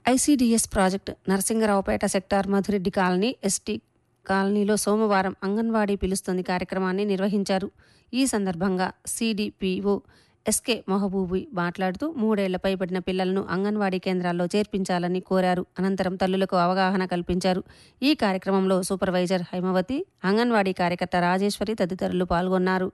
ICDS project Narasingaraopet sector Madhureddy colony ST కాలనీలో సోమవారం అంగన్వాడీ పిలుస్తుంది కార్యక్రమాన్ని నిర్వహించారు ఈ సందర్భంగా సిడిపిఓ ఎస్కే మహబూబి మాట్లాడుతూ మూడేళ్ల పైబడిన పిల్లలను అంగన్వాడీ కేంద్రాల్లో చేర్పించాలని కోరారు అనంతరం తల్లులకు అవగాహన కల్పించారు ఈ కార్యక్రమంలో సూపర్వైజర్ హైమవతి అంగన్వాడీ కార్యకర్త రాజేశ్వరి తదితరులు పాల్గొన్నారు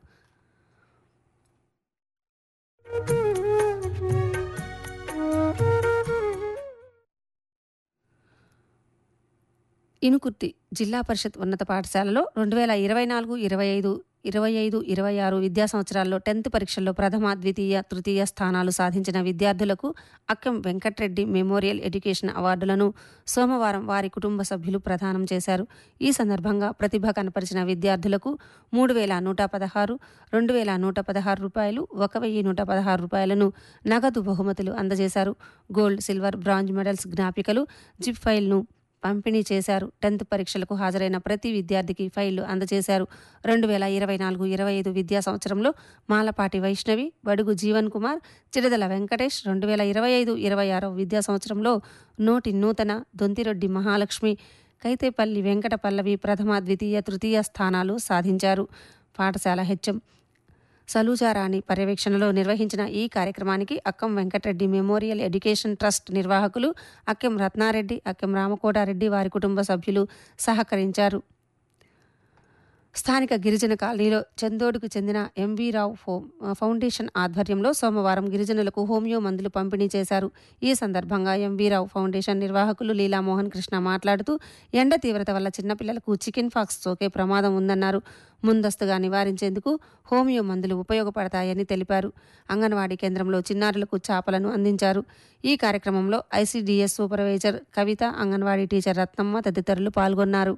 ఇనుకుర్తి జిల్లా పరిషత్ ఉన్నత పాఠశాలలో రెండు వేల ఇరవై నాలుగు ఇరవై ఐదు ఇరవై ఐదు ఇరవై ఆరు విద్యా సంవత్సరాల్లో టెన్త్ పరీక్షల్లో ప్రథమ ద్వితీయ తృతీయ స్థానాలు సాధించిన విద్యార్థులకు అక్కం వెంకట్రెడ్డి మెమోరియల్ ఎడ్యుకేషన్ అవార్డులను సోమవారం వారి కుటుంబ సభ్యులు ప్రదానం చేశారు ఈ సందర్భంగా ప్రతిభ కనపరిచిన విద్యార్థులకు మూడు వేల నూట పదహారు రెండు వేల నూట పదహారు రూపాయలు ఒక వెయ్యి నూట పదహారు రూపాయలను నగదు బహుమతులు అందజేశారు గోల్డ్ సిల్వర్ బ్రాంజ్ మెడల్స్ జ్ఞాపికలు జిప్ ఫైల్ను పంపిణీ చేశారు టెన్త్ పరీక్షలకు హాజరైన ప్రతి విద్యార్థికి ఫైళ్లు అందజేశారు రెండు వేల ఇరవై నాలుగు ఇరవై ఐదు విద్యా సంవత్సరంలో మాలపాటి వైష్ణవి బడుగు జీవన్ కుమార్ చిడదల వెంకటేష్ రెండు వేల ఇరవై ఐదు ఇరవై ఆరో విద్యా సంవత్సరంలో నోటి నూతన దొంతిరెడ్డి మహాలక్ష్మి కైతేపల్లి వెంకట పల్లవి ప్రథమ ద్వితీయ తృతీయ స్థానాలు సాధించారు పాఠశాల హెచ్ఎం సలూజారాణి పర్యవేక్షణలో నిర్వహించిన ఈ కార్యక్రమానికి Akkam Venkatareddy memorial education trust నిర్వాహకులు అక్కెం రత్నారెడ్డి అక్కెం రామకోటారెడ్డి వారి కుటుంబ సభ్యులు సహకరించారు స్థానిక గిరిజన కాలనీలో చందోడుకు చెందిన ఎంవీ రావు ఫో ఫౌండేషన్ ఆధ్వర్యంలో సోమవారం గిరిజనులకు హోమియో మందులు పంపిణీ చేశారు ఈ సందర్భంగా ఎంవీ రావు ఫౌండేషన్ నిర్వాహకులు లీలామోహన్ కృష్ణ మాట్లాడుతూ ఎండ తీవ్రత వల్ల చిన్నపిల్లలకు చికెన్ ఫాక్స్ సోకే ప్రమాదం ఉందన్నారు ముందస్తుగా నివారించేందుకు హోమియో మందులు ఉపయోగపడతాయని తెలిపారు అంగన్వాడీ కేంద్రంలో చిన్నారులకు చాపలను అందించారు ఈ కార్యక్రమంలో ICDS supervisor Kavitha anganwadi teacher Ratnamma తదితరులు పాల్గొన్నారు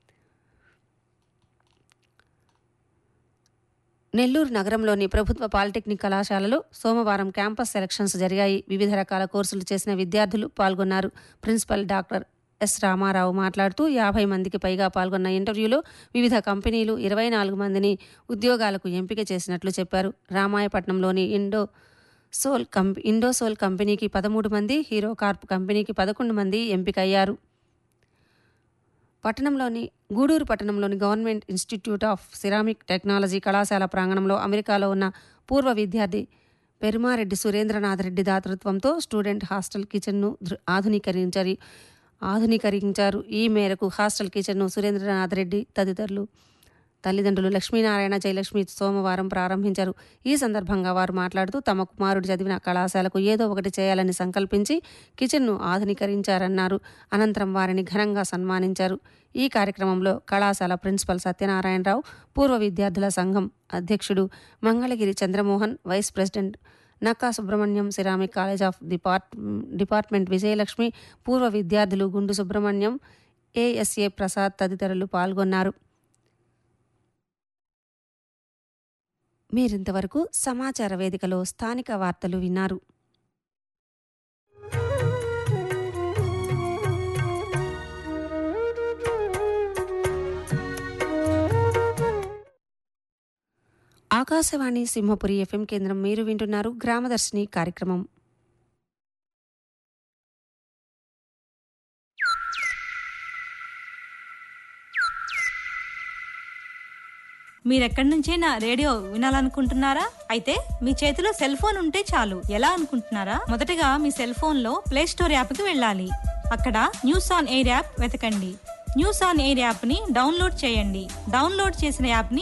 నెల్లూరు నగరంలోని ప్రభుత్వ పాలిటెక్నిక్ కళాశాలలో సోమవారం క్యాంపస్ సెలక్షన్స్ జరిగాయి వివిధ రకాల కోర్సులు చేసిన విద్యార్థులు పాల్గొన్నారు ప్రిన్సిపల్ డాక్టర్ ఎస్ రామారావు మాట్లాడుతూ యాభై మందికి పైగా పాల్గొన్న ఇంటర్వ్యూలో వివిధ కంపెనీలు ఇరవై నాలుగు మందిని ఉద్యోగాలకు ఎంపిక చేసినట్లు చెప్పారు రామాయపట్నంలోని ఇండో సోల్ కంప్ ఇండోసోల్ కంపెనీకి పదమూడు మంది హీరో కార్ప్ కంపెనీకి పదకొండు మంది ఎంపికయ్యారు పట్టణంలోని గూడూరు పట్టణంలోని government institute of ceramic technology కళాశాల ప్రాంగణంలో అమెరికాలో ఉన్న పూర్వ విద్యార్థి పెరుమారెడ్డి సురేంద్రనాథ్ రెడ్డి దాతృత్వంతో స్టూడెంట్ హాస్టల్ కిచెన్ను దృ- ఆధునీకరించారు ఆధునీకరించారు ఈ మేరకు హాస్టల్ కిచెన్ను సురేంద్రనాథ్ రెడ్డి తదితరులు తల్లిదండ్రులు లక్ష్మీనారాయణ జయలక్ష్మి సోమవారం ప్రారంభించారు ఈ సందర్భంగా వారు మాట్లాడుతూ తమ కుమారుడు చదివిన కళాశాలకు ఏదో ఒకటి చేయాలని సంకల్పించి కిచెన్ను ఆధునీకరించారన్నారు అనంతరం వారిని ఘనంగా సన్మానించారు ఈ కార్యక్రమంలో కళాశాల ప్రిన్సిపల్ సత్యనారాయణరావు పూర్వ విద్యార్థుల సంఘం అధ్యక్షుడు Mangalagiri Chandramohan vice president Nakka Subrahmanyam ceramic college of depart department Vijayalakshmi పూర్వ విద్యార్థులు గుండు సుబ్రహ్మణ్యం ఏఎస్ఏ ప్రసాద్ తదితరులు పాల్గొన్నారు మీరింతవరకు సమాచార వేదికలో స్థానిక వార్తలు విన్నారు ఆకాశవాణి సింహపురి ఎఫ్ఎం కేంద్రం మీరు వింటున్నారు గ్రామదర్శిని కార్యక్రమం మీరెక్కడి నుంచైనా రేడియో వినాలనుకుంటున్నారా అయితే మీ చేతిలో సెల్ ఫోన్ ఉంటే చాలు ఎలా అనుకుంటున్నారా మొదటగా మీ సెల్ ఫోన్ లో ప్లే స్టోర్ యాప్ కి వెళ్ళాలి అక్కడ న్యూస్ ఆన్ ఎయిర్ యాప్ వెతకండి న్యూస్ ఆన్ ఎయిర్ యాప్ ని డౌన్లోడ్ చేయండి డౌన్లోడ్ చేసిన యాప్ ని